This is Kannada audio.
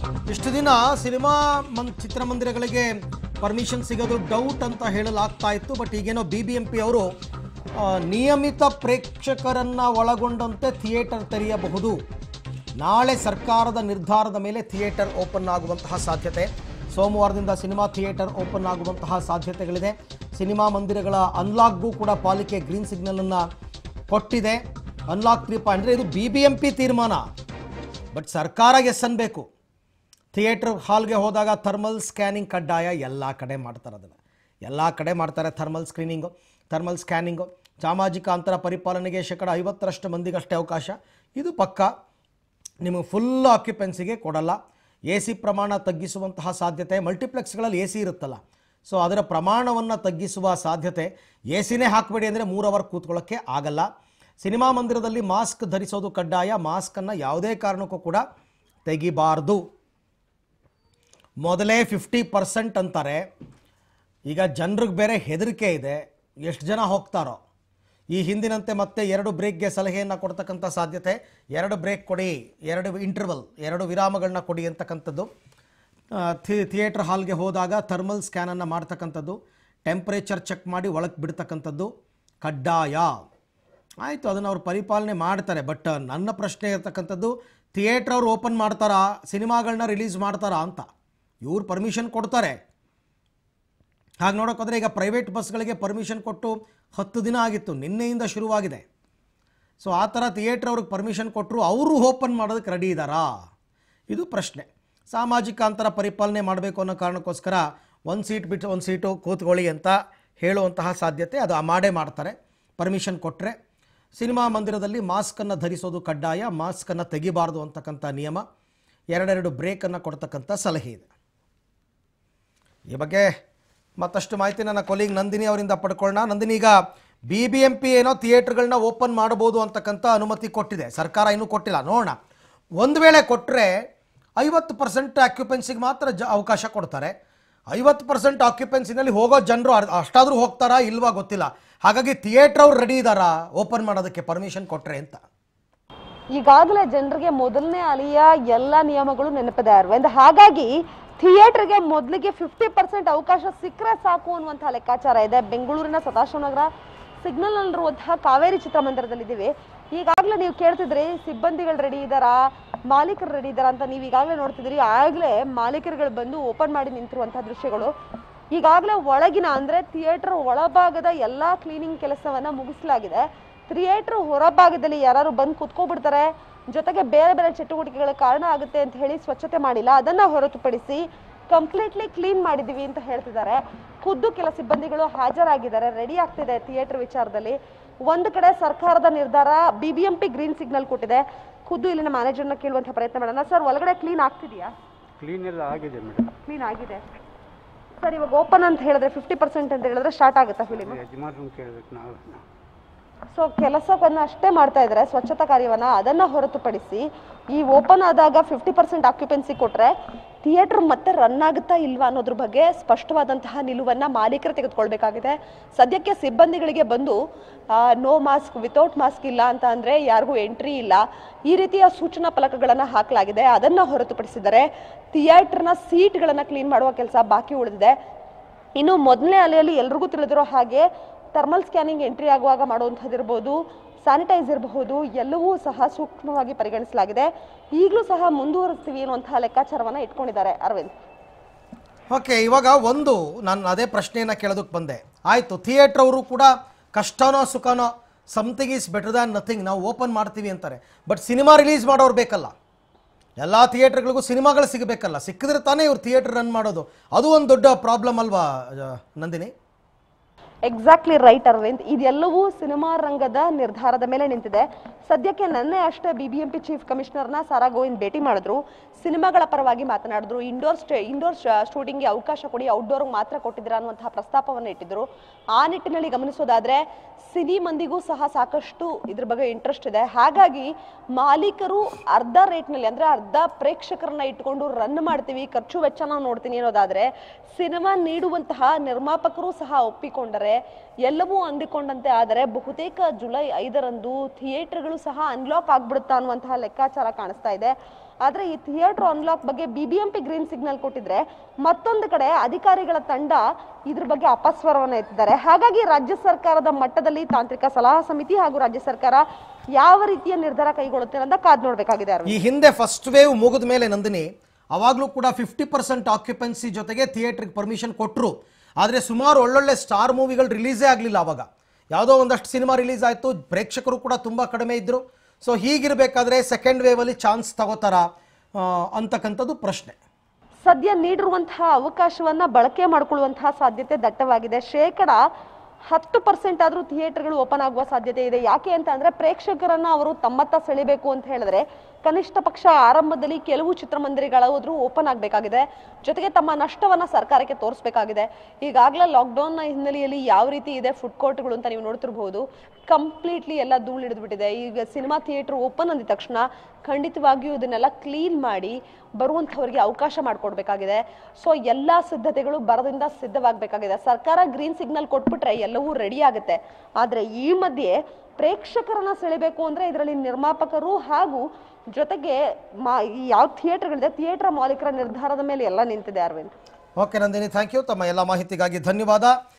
ಇಷ್ಟು ದಿನ ಸಿನಿಮಾ ಮನ್ ಚಿತ್ರಮಂದಿರಗಳಿಗೆ ಪರ್ಮಿಷನ್ ಸಿಗೋದು ಡೌಟ್ ಅಂತ ಹೇಳಲಾಗ್ತಾ ಇತ್ತು ಬಟ್ ಈಗೇನೋ ಬಿ ಬಿ ಎಂ ಪಿ ಅವರು ಆ, ನಿಯಮಿತ ಪ್ರೇಕ್ಷಕರನ್ನು ಒಳಗೊಂಡಂತೆ ಥಿಯೇಟರ್ ತೆರೆಯಬಹುದು ನಾಳೆ ಸರ್ಕಾರದ ನಿರ್ಧಾರದ ಮೇಲೆ ಥಿಯೇಟರ್ ಓಪನ್ ಆಗುವಂತಹ ಸಾಧ್ಯತೆ ಸೋಮವಾರದಿಂದ ಸಿನಿಮಾ ಥಿಯೇಟರ್ ಓಪನ್ ಆಗುವಂತಹ ಸಾಧ್ಯತೆಗಳಿದೆ ಸಿನಿಮಾ ಮಂದಿರಗಳ ಅನ್ಲಾಕ್ಗೂ ಕೂಡ ಪಾಲಿಕೆ ಗ್ರೀನ್ ಸಿಗ್ನಲನ್ನು ಕೊಟ್ಟಿದೆ ಅನ್ಲಾಕ್ ತ್ರೀ ಅಂದರೆ ಇದು ಬಿ ಬಿ ಎಂ ಪಿ ತೀರ್ಮಾನ ಬಟ್ ಸರ್ಕಾರ ಎಸ್ ಅನ್ಬೇಕು ಥಿಯೇಟ್ರ್ ಹಾಲ್ಗೆ ಹೋದಾಗ ಥರ್ಮಲ್ ಸ್ಕ್ಯಾನಿಂಗ್ ಕಡ್ಡಾಯ ಎಲ್ಲ ಕಡೆ ಮಾಡ್ತಾರೆ ಅದನ್ನು ಎಲ್ಲ ಕಡೆ ಮಾಡ್ತಾರೆ ಥರ್ಮಲ್ ಸ್ಕ್ರೀನಿಂಗು ಥರ್ಮಲ್ ಸ್ಕ್ಯಾನಿಂಗು ಸಾಮಾಜಿಕ ಅಂತರ ಪರಿಪಾಲನೆಗೆ ಶೇಕಡ ಐವತ್ತರಷ್ಟು ಮಂದಿಗಷ್ಟೇ ಅವಕಾಶ ಇದು ಪಕ್ಕ ನಿಮಗೆ ಫುಲ್ ಆಕ್ಯುಪೆನ್ಸಿಗೆ ಕೊಡಲ್ಲ ಎ ಸಿ ಪ್ರಮಾಣ ತಗ್ಗಿಸುವಂತಹ ಸಾಧ್ಯತೆ ಮಲ್ಟಿಪ್ಲೆಕ್ಸ್ಗಳಲ್ಲಿ ಎ ಸಿ ಇರುತ್ತಲ್ಲ ಸೊ ಅದರ ಪ್ರಮಾಣವನ್ನು ತಗ್ಗಿಸುವ ಸಾಧ್ಯತೆ ಎ ಸಿನೇ ಹಾಕಬೇಡಿ ಅಂದರೆ ಮೂರು ಅವರ್ ಕೂತ್ಕೊಳ್ಳೋಕ್ಕೆ ಆಗಲ್ಲ ಸಿನಿಮಾ ಮಂದಿರದಲ್ಲಿ ಮಾಸ್ಕ್ ಧರಿಸೋದು ಕಡ್ಡಾಯ ಮಾಸ್ಕನ್ನು ಯಾವುದೇ ಕಾರಣಕ್ಕೂ ಕೂಡ ತೆಗಿಬಾರ್ದು ಮೊದಲೇ ಫಿಫ್ಟಿ ಪರ್ಸೆಂಟ್ ಅಂತಾರೆ ಈಗ ಜನರಿಗೆ ಬೇರೆ ಹೆದರಿಕೆ ಇದೆ ಎಷ್ಟು ಜನ ಹೋಗ್ತಾರೋ ಈ ಹಿಂದಿನಂತೆ ಮತ್ತೆ ಎರಡು ಬ್ರೇಕ್ಗೆ ಸಲಹೆಯನ್ನು ಕೊಡ್ತಕ್ಕಂಥ ಸಾಧ್ಯತೆ ಎರಡು ಬ್ರೇಕ್ ಕೊಡಿ ಎರಡು ಇಂಟರ್ವಲ್ ಎರಡು ವಿರಾಮಗಳನ್ನ ಕೊಡಿ ಅಂತಕ್ಕಂಥದ್ದು ಆ, ಥಿ ಥಿಯೇಟ್ರ್ ಹಾಲ್ಗೆ ಹೋದಾಗ ಥರ್ಮಲ್ ಸ್ಕ್ಯಾನನ್ನು ಮಾಡ್ತಕ್ಕಂಥದ್ದು ಟೆಂಪ್ರೇಚರ್ ಚೆಕ್ ಮಾಡಿ ಒಳಗೆ ಬಿಡ್ತಕ್ಕಂಥದ್ದು ಕಡ್ಡಾಯ ಆಯಿತು ಅದನ್ನು ಅವ್ರು ಪರಿಪಾಲನೆ ಮಾಡ್ತಾರೆ ಬಟ್ ನನ್ನ ಪ್ರಶ್ನೆ ಇರ್ತಕ್ಕಂಥದ್ದು ಥಿಯೇಟ್ರ್ ಅವ್ರು ಓಪನ್ ಮಾಡ್ತಾರಾ ಸಿನಿಮಾಗಳನ್ನ ರಿಲೀಸ್ ಮಾಡ್ತಾರಾ ಅಂತ ಇವ್ರು ಪರ್ಮಿಷನ್ ಕೊಡ್ತಾರೆ ಹಾಗೆ ನೋಡೋಕ್ಕೋದ್ರೆ ಈಗ ಪ್ರೈವೇಟ್ ಬಸ್ಗಳಿಗೆ ಪರ್ಮಿಷನ್ ಕೊಟ್ಟು ಹತ್ತು ದಿನ ಆಗಿತ್ತು ನಿನ್ನೆಯಿಂದ ಶುರುವಾಗಿದೆ ಸೊ ಆ ಥರ ಥಿಯೇಟ್ರ್ ಅವ್ರಿಗೆ ಪರ್ಮಿಷನ್ ಕೊಟ್ಟರು ಅವರು ಓಪನ್ ಮಾಡೋದಕ್ಕೆ ರೆಡಿ ಇದ್ದಾರಾ ಇದು ಪ್ರಶ್ನೆ ಸಾಮಾಜಿಕ ಅಂತರ ಪರಿಪಾಲನೆ ಮಾಡಬೇಕು ಅನ್ನೋ ಕಾರಣಕ್ಕೋಸ್ಕರ ಒಂದು ಸೀಟ್ ಬಿಟ್ಟು ಒಂದು ಸೀಟು ಕೂತ್ಕೊಳ್ಳಿ ಅಂತ ಹೇಳುವಂತಹ ಸಾಧ್ಯತೆ ಅದು ಮಾಡೇ ಮಾಡ್ತಾರೆ ಪರ್ಮಿಷನ್ ಕೊಟ್ಟರೆ ಸಿನಿಮಾ ಮಂದಿರದಲ್ಲಿ ಮಾಸ್ಕನ್ನು ಧರಿಸೋದು ಕಡ್ಡಾಯ ಮಾಸ್ಕನ್ನು ತೆಗಿಬಾರ್ದು ಅಂತಕ್ಕಂಥ ನಿಯಮ ಎರಡೆರಡು ಬ್ರೇಕನ್ನು ಕೊಡ್ತಕ್ಕಂಥ ಸಲಹೆ ಇದೆ ಈ ಬಗ್ಗೆ ಮತ್ತಷ್ಟು ಮಾಹಿತಿ ನನ್ನ ಕೊಲೀಗ್ ನಂದಿನಿ ಅವರಿಂದ ಪಡ್ಕೊಳ್ಳೋಣ ನಂದಿನಿ ಈಗ ಬಿ ಬಿ ಎಂ ಪಿ ಏನೋ ಥಿಯೇಟ್ರ್ಗಳನ್ನ ಓಪನ್ ಮಾಡ್ಬೋದು ಅಂತಕ್ಕಂಥ ಅನುಮತಿ ಕೊಟ್ಟಿದೆ ಸರ್ಕಾರ ಇನ್ನೂ ಕೊಟ್ಟಿಲ್ಲ ನೋಡೋಣ ಒಂದು ವೇಳೆ ಕೊಟ್ಟರೆ ಐವತ್ತು ಪರ್ಸೆಂಟ್ ಆಕ್ಯುಪೆನ್ಸಿಗೆ ಮಾತ್ರ ಜ ಅವಕಾಶ ಕೊಡ್ತಾರೆ ಐವತ್ತು ಪರ್ಸೆಂಟ್ ಆಕ್ಯುಪೆನ್ಸಿನಲ್ಲಿ ಹೋಗೋ ಜನರು ಅಷ್ಟಾದರೂ ಹೋಗ್ತಾರಾ ಇಲ್ವಾ ಗೊತ್ತಿಲ್ಲ ಹಾಗಾಗಿ ಥಿಯೇಟ್ರ್ ಅವ್ರು ರೆಡಿ ಇದ್ದಾರಾ ಓಪನ್ ಮಾಡೋದಕ್ಕೆ ಪರ್ಮಿಷನ್ ಕೊಟ್ಟರೆ ಅಂತ ಈಗಾಗಲೇ ಜನರಿಗೆ ಮೊದಲನೇ ಅಲಿಯ ಎಲ್ಲ ನಿಯಮಗಳು ನೆನಪಿದೆ ಅರವಿಂದ್ ಹಾಗಾಗಿ ಥಿಯೇಟರ್ಗೆ ಮೊದಲಿಗೆ ಫಿಫ್ಟಿ ಪರ್ಸೆಂಟ್ ಅವಕಾಶ ಸಿಕ್ಕರೆ ಸಾಕು ಅನ್ನುವಂತಹ ಲೆಕ್ಕಾಚಾರ ಇದೆ ಬೆಂಗಳೂರಿನ ಸದಾಶಿವನಗರ ಸಿಗ್ನಲ್ ನಲ್ಲಿರುವಂತಹ ಕಾವೇರಿ ಚಿತ್ರಮಂದಿರದಲ್ಲಿದ್ದೀವಿ ಈಗಾಗಲೇ ನೀವು ಕೇಳ್ತಿದ್ರಿ ಸಿಬ್ಬಂದಿಗಳು ರೆಡಿ ಇದ್ದಾರಾ ಮಾಲೀಕರು ರೆಡಿ ಇದ್ದಾರಾ ಅಂತ ನೀವು ಈಗಾಗಲೇ ನೋಡ್ತಿದ್ರಿ ಆಗಲೇ ಮಾಲೀಕರುಗಳು ಬಂದು ಓಪನ್ ಮಾಡಿ ನಿಂತಿರುವಂತಹ ದೃಶ್ಯಗಳು ಈಗಾಗಲೇ ಒಳಗಿನ ಅಂದ್ರೆ ಥಿಯೇಟರ್ ಒಳಭಾಗದ ಎಲ್ಲಾ ಕ್ಲೀನಿಂಗ್ ಕೆಲಸವನ್ನ ಮುಗಿಸಲಾಗಿದೆ ಥಿಯೇಟರ್ ಹೊರಭಾಗದಲ್ಲಿ ಯಾರು ಬಂದು ಕುತ್ಕೊಬಿಡ್ತಾರೆ ಜೊತೆಗೆ ಬೇರೆ ಬೇರೆ ಚಟುವಟಿಕೆಗಳ ಕಾರಣ ಆಗುತ್ತೆ ಅಂತ ಹೇಳಿ ಸ್ವಚ್ಛತೆ ಮಾಡಿಲ್ಲ ಅದನ್ನ ಹೊರತುಪಡಿಸಿ ಕಂಪ್ಲೀಟ್ಲಿ ಕ್ಲೀನ್ ಮಾಡಿದೀವಿ ಅಂತ ಹೇಳ್ತಿದ್ದಾರೆ ಖುದ್ದು ಕೆಲ ಸಿಬ್ಬಂದಿಗಳು ಹಾಜರಾಗಿದ್ದಾರೆ ರೆಡಿ ಆಗ್ತಿದೆ ಥಿಯೇಟರ್ ವಿಚಾರದಲ್ಲಿ ಒಂದು ಕಡೆ ಸರ್ಕಾರದ ನಿರ್ಧಾರ ಬಿಬಿಎಂಪಿ ಗ್ರೀನ್ ಸಿಗ್ನಲ್ ಕೊಟ್ಟಿದೆ ಖುದ್ದು ಇಲ್ಲಿನ ಮ್ಯಾನೇಜರ್ನ ಕೇಳುವಂತ ಪ್ರಯತ್ನ ಮಾಡೋಣ ಸರ್ ಒಳಗಡೆ ಕ್ಲೀನ್ ಆಗ್ತಿದೆಯಾ ಕ್ಲೀನ್ ಎಲ್ಲ ಆಗಿದೆ ಮೇಡಮ್ ಕ್ಲೀನ್ ಆಗಿದೆ ಸರ್ ಇವಾಗ ಓಪನ್ ಅಂತ ಹೇಳಿದ್ರೆ ಫಿಫ್ಟಿ ಪರ್ಸೆಂಟ್ ಅಂತ ಹೇಳಿದ್ರೆ ಸ್ಟಾರ್ಟ್ ಆಗುತ್ತಾ ಫಿಲಿಮ್ ಯಜಮಾನ್ರನ್ನ ಕೇಳ್ಬೇಕು ನಾವು ಸೊ ಕೆಲಸವನ್ನ ಅಷ್ಟೇ ಮಾಡ್ತಾ ಇದ್ದಾರೆ ಸ್ವಚ್ಛತಾ ಕಾರ್ಯವನ್ನ ಅದನ್ನ ಹೊರತುಪಡಿಸಿ ಈ ಓಪನ್ ಆದಾಗ ಫಿಫ್ಟಿ ಪರ್ಸೆಂಟ್ ಆಕ್ಯುಪೆನ್ಸಿ ಕೊಟ್ರೆ ಥಿಯೇಟರ್ ಮತ್ತೆ ರನ್ ಆಗುತ್ತಾ ಇಲ್ವಾ ಅನ್ನೋದ್ರ ಬಗ್ಗೆ ಸ್ಪಷ್ಟವಾದಂತಹ ನಿಲುವನ್ನ ಮಾಲೀಕರು ತೆಗೆದುಕೊಳ್ಬೇಕಾಗಿದೆ ಸದ್ಯಕ್ಕೆ ಸಿಬ್ಬಂದಿಗಳಿಗೆ ಬಂದು ನೋ ಮಾಸ್ಕ್ ವಿತೌಟ್ ಮಾಸ್ಕ್ ಇಲ್ಲ ಅಂತ ಅಂದ್ರೆ ಯಾರಿಗೂ ಎಂಟ್ರಿ ಇಲ್ಲ ಈ ರೀತಿಯ ಸೂಚನಾ ಫಲಕಗಳನ್ನ ಹಾಕಲಾಗಿದೆ ಅದನ್ನ ಹೊರತುಪಡಿಸಿದರೆ ಥಿಯೇಟರ್ನ ಸೀಟ್ಗಳನ್ನ ಕ್ಲೀನ್ ಮಾಡುವ ಕೆಲಸ ಬಾಕಿ ಉಳಿದಿದೆ ಇನ್ನು ಮೊದಲನೇ ಅಲೆಯಲ್ಲಿ ಎಲ್ರಿಗೂ ತಿಳಿದಿರೋ ಹಾಗೆ ಥರ್ಮಲ್ ಸ್ಕ್ಯಾನಿಂಗ್ ಎಂಟ್ರಿ ಆಗುವಾಗ ಮಾಡುವಂಥದ್ದಿರ್ಬೋದು ಸ್ಯಾನಿಟೈಸ್ ಇರಬಹುದು ಎಲ್ಲವೂ ಸಹ ಸೂಕ್ಷ್ಮವಾಗಿ ಪರಿಗಣಿಸಲಾಗಿದೆ ಈಗಲೂ ಸಹ ಮುಂದುವರಿಸ್ತೀವಿ ಅನ್ನುವಂತಹ ಲೆಕ್ಕಾಚಾರವನ್ನ ಇಟ್ಕೊಂಡಿದ್ದಾರೆ ಅರವಿಂದ್ ಓಕೆ ಇವಾಗ ಒಂದು ನಾನು ಅದೇ ಪ್ರಶ್ನೆಯನ್ನು ಕೇಳೋದಕ್ಕೆ ಬಂದೆ ಆಯಿತು ಥಿಯೇಟ್ರ್ ಅವರು ಕೂಡ ಕಷ್ಟನೋ ಸುಖನೋ something is better than nothing ನಾವು ಓಪನ್ ಮಾಡ್ತೀವಿ ಅಂತಾರೆ ಬಟ್ ಸಿನಿಮಾ ರಿಲೀಸ್ ಮಾಡೋರು ಬೇಕಲ್ಲ ಎಲ್ಲ ಥಿಯೇಟ್ರ್ಗಳಿಗೂ ಸಿನಿಮಾಗಳು ಸಿಗಬೇಕಲ್ಲ ಸಿಕ್ಕಿದ್ರೆ ತಾನೇ ಇವ್ರು ಥಿಯೇಟ್ರ್ ರನ್ ಮಾಡೋದು ಅದು ಒಂದು ದೊಡ್ಡ ಪ್ರಾಬ್ಲಮ್ ಅಲ್ವಾ ಆ, ನಂದಿನಿ ಎಕ್ಸಾಕ್ಟ್ಲಿ ರೈಟ್ ಅರವಿಂದ್ ಇದೆಲ್ಲವೂ ಸಿನಿಮಾ ರಂಗದ ನಿರ್ಧಾರದ ಮೇಲೆ ನಿಂತಿದೆ ಸದ್ಯಕ್ಕೆ ನಿನ್ನೆ ಅಷ್ಟೇ ಬಿಬಿಎಂಪಿ ಚೀಫ್ ಕಮಿಷನರ್ನ ಸಾರಾ ಗೋವಿಂದ್ ಭೇಟಿ ಮಾಡಿದ್ರು ಸಿನಿಮಾಗಳ ಪರವಾಗಿ ಮಾತನಾಡಿದ್ರು ಇಂಡೋರ್ ಸ್ಟೇ ಇಂಡೋರ್ ಶೂಟಿಂಗ್ಗೆ ಅವಕಾಶ ಕೊಡಿ ಔಟ್ಡೋರ್ಗೆ ಮಾತ್ರ ಕೊಟ್ಟಿದ್ದೀರಾ ಅನ್ನುವಂತಹ ಪ್ರಸ್ತಾಪವನ್ನು ಇಟ್ಟಿದ್ರು ಆ ನಿಟ್ಟಿನಲ್ಲಿ ಗಮನಿಸೋದಾದ್ರೆ ಸಿನಿ ಮಂದಿಗೂ ಸಹ ಸಾಕಷ್ಟು ಇದ್ರ ಬಗ್ಗೆ ಇಂಟ್ರೆಸ್ಟ್ ಇದೆ ಹಾಗಾಗಿ ಮಾಲೀಕರು ಅರ್ಧ ರೇಟ್ನಲ್ಲಿ ಅಂದ್ರೆ ಅರ್ಧ ಪ್ರೇಕ್ಷಕರನ್ನ ಇಟ್ಕೊಂಡು ರನ್ ಮಾಡ್ತೀವಿ ಖರ್ಚು ವೆಚ್ಚ ನಾವು ನೋಡ್ತೀನಿ ಅನ್ನೋದಾದ್ರೆ ಸಿನಿಮಾ ನೀಡುವಂತಹ ನಿರ್ಮಾಪಕರು ಸಹ ಒಪ್ಪಿಕೊಂಡರೆ ಎಲ್ಲವೂ ಅಂದಿಕೊಂಡಂತೆ ಆದರೆ ಬಹುತೇಕ ಜುಲೈ ಐದರಂದು ಥಿಯೇಟರ್ಗಳು ಸಹ ಅನ್ಲಾಕ್ ಆಗ್ಬಿಡುತ್ತಾ ಅನ್ನುವಂತಹ ಲೆಕ್ಕಾಚಾರ ಕಾಣಿಸ್ತಾ ಇದೆ ಆದ್ರೆ ಈ ಥಿಯೇಟರ್ ಅನ್ಲಾಕ್ ಬಗ್ಗೆ ಬಿಬಿಎಂಪಿ ಗ್ರೀನ್ ಸಿಗ್ನಲ್ ಕೊಟ್ಟಿದ್ರೆ ಮತ್ತೊಂದು ಕಡೆ ಅಧಿಕಾರಿಗಳ ತಂಡ ಇದ್ರ ಬಗ್ಗೆ ಅಪಸ್ವರವನ್ನು ಎತ್ತಿದ್ದಾರೆ ಹಾಗಾಗಿ ರಾಜ್ಯ ಸರ್ಕಾರದ ಮಟ್ಟದಲ್ಲಿ ತಾಂತ್ರಿಕ ಸಲಹಾ ಸಮಿತಿ ಹಾಗೂ ರಾಜ್ಯ ಸರ್ಕಾರ ಯಾವ ರೀತಿಯ ನಿರ್ಧಾರ ಕೈಗೊಳ್ಳುತ್ತೆ ಅಂತ ಕಾದ್ ನೋಡ್ಬೇಕಾಗಿದೆ ಅರವಿಂದ್ ಈ ಹಿಂದೆ ಫಸ್ಟ್ ವೇವ್ ಮುಗಿದ ಮೇಲೆ ನಂದಿನಿ ಅವಾಗಲೂ ಕೂಡ ಫಿಫ್ಟಿ ಪರ್ಸೆಂಟ್ ಆಕ್ಯುಪೆನ್ಸಿ ಜೊತೆಗೆ ಥಿಯೇಟ್ರಿಗೆ ಪರ್ಮಿಷನ್ ಕೊಟ್ಟರು ಆದರೆ ಸುಮಾರು ಒಳ್ಳೊಳ್ಳೆ ಸ್ಟಾರ್ ಮೂವಿಗಳು ರಿಲೀಸೇ ಆಗಲಿಲ್ಲ ಅವಾಗ ಯಾವುದೋ ಒಂದಷ್ಟು ಸಿನಿಮಾ ರಿಲೀಸ್ ಆಯಿತು ಪ್ರೇಕ್ಷಕರು ಕೂಡ ತುಂಬ ಕಡಿಮೆ ಇದ್ದರು ಸೊ ಹೀಗಿರಬೇಕಾದ್ರೆ ಸೆಕೆಂಡ್ ವೇವಲ್ಲಿ ಚಾನ್ಸ್ ತಗೋತಾರ ಅಂತಕ್ಕಂಥದ್ದು ಪ್ರಶ್ನೆ ಸದ್ಯ ನೀಡಿರುವಂತಹ ಅವಕಾಶವನ್ನ ಬಳಕೆ ಮಾಡಿಕೊಳ್ಳುವಂತಹ ಸಾಧ್ಯತೆ ದಟ್ಟವಾಗಿದೆ ಶೇಕಡ ಹತ್ತು ಪರ್ಸೆಂಟ್ ಆದ್ರೂ ಥಿಯೇಟರ್ಗಳು ಓಪನ್ ಆಗುವ ಸಾಧ್ಯತೆ ಇದೆ ಯಾಕೆ ಅಂತ ಅಂದ್ರೆ ಪ್ರೇಕ್ಷಕರನ್ನ ಅವರು ತಮ್ಮತ್ತ ಸೆಳಿಬೇಕು ಅಂತ ಹೇಳಿದ್ರೆ ಕನಿಷ್ಠ ಪಕ್ಷ ಆರಂಭದಲ್ಲಿ ಕೆಲವು ಚಿತ್ರಮಂದಿರಗಳಾದ್ರೂ ಓಪನ್ ಆಗಬೇಕಾಗಿದೆ ಜೊತೆಗೆ ತಮ್ಮ ನಷ್ಟವನ್ನ ಸರ್ಕಾರಕ್ಕೆ ತೋರಿಸಬೇಕಾಗಿದೆ ಈಗಾಗಲೇ ಲಾಕ್ಡೌನ್ನ ಹಿನ್ನೆಲೆಯಲ್ಲಿ ಯಾವ ರೀತಿ ಇದೆ ಫುಡ್ ಕೋರ್ಟ್ಗಳು ಅಂತ ನೀವು ನೋಡ್ತಿರ್ಬೋದು ಕಂಪ್ಲೀಟ್ಲಿ ಎಲ್ಲ ಧೂಳು ಹಿಡಿದ್ಬಿಟ್ಟಿದೆ ಈಗ ಸಿನಿಮಾ ಥಿಯೇಟರ್ ಓಪನ್ ಅಂದಿದ ತಕ್ಷಣ ಖಂಡಿತವಾಗಿಯೂ ಇದನ್ನೆಲ್ಲ ಕ್ಲೀನ್ ಮಾಡಿ ಬರುವಂಥವ್ರಿಗೆ ಅವಕಾಶ ಮಾಡಿಕೊಡ್ಬೇಕಾಗಿದೆ ಸೊ ಎಲ್ಲ ಸಿದ್ಧತೆಗಳು ಬರದಿಂದ ಸಿದ್ಧವಾಗಬೇಕಾಗಿದೆ ಸರ್ಕಾರ ಗ್ರೀನ್ ಸಿಗ್ನಲ್ ಕೊಟ್ಬಿಟ್ರೆ ಎಲ್ಲವೂ ರೆಡಿ ಆಗುತ್ತೆ ಆದರೆ ಈ ಮಧ್ಯೆ ಪ್ರೇಕ್ಷಕರನ್ನ ಸೆಳಿಬೇಕು ಅಂದ್ರೆ ಇದರಲ್ಲಿ ನಿರ್ಮಾಪಕರು ಹಾಗೂ ಜೊತೆಗೆ ಮಾ ಈ ಯಾವ ಥಿಯೇಟರ್ಗಳಿದೆ ಥಿಯೇಟರ್ ಮಾಲೀಕರ ನಿರ್ಧಾರದ ಮೇಲೆ ಎಲ್ಲ ನಿಂತಿದೆ Aravind okay Nandini thank you ತಮ್ಮ ಎಲ್ಲ ಮಾಹಿತಿಗಾಗಿ ಧನ್ಯವಾದ